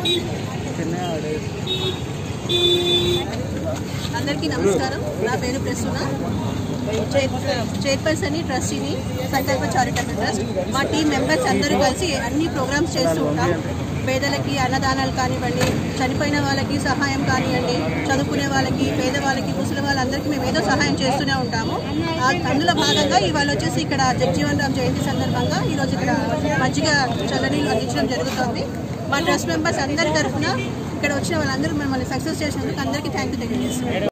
అందరికీ నమస్కారం నా పేరు ప్రసూన చైర్పర్సన్ ట్రస్టీని సంకల్ప చారిటబుల్ ట్రస్ట్ మా టీం మెంబర్స్ అందరూ కలిసి అన్ని ప్రోగ్రామ్స్ చేస్తూ ఉంటాం పేదలకి అన్నదానాలు కానివ్వండి చనిపోయిన వాళ్ళకి సహాయం కానివ్వండి చదువుకునే వాళ్ళకి పేద వాళ్ళకి ముసలి వాళ్ళందరికీ మేము ఏదో సహాయం చేస్తూనే ఉంటాము ఆ- అందులో భాగంగా ఇవాళ వచ్చేసి ఇక్కడ జగ్జీవన్ రామ్ జయంతి సందర్భంగా ఈరోజు ఇక్కడ మజ్జిగ చల్లనీళ్ళు అందించడం జరుగుతుంది మా ట్రస్ట్ మెంబర్స్ అందరి తరఫున ఇక్కడ వచ్చిన వాళ్ళందరూ మిమ్మల్ని సక్సెస్ చేసినందుకు అందరికీ థ్యాంక్ యూ తెలియజేస్తున్నాం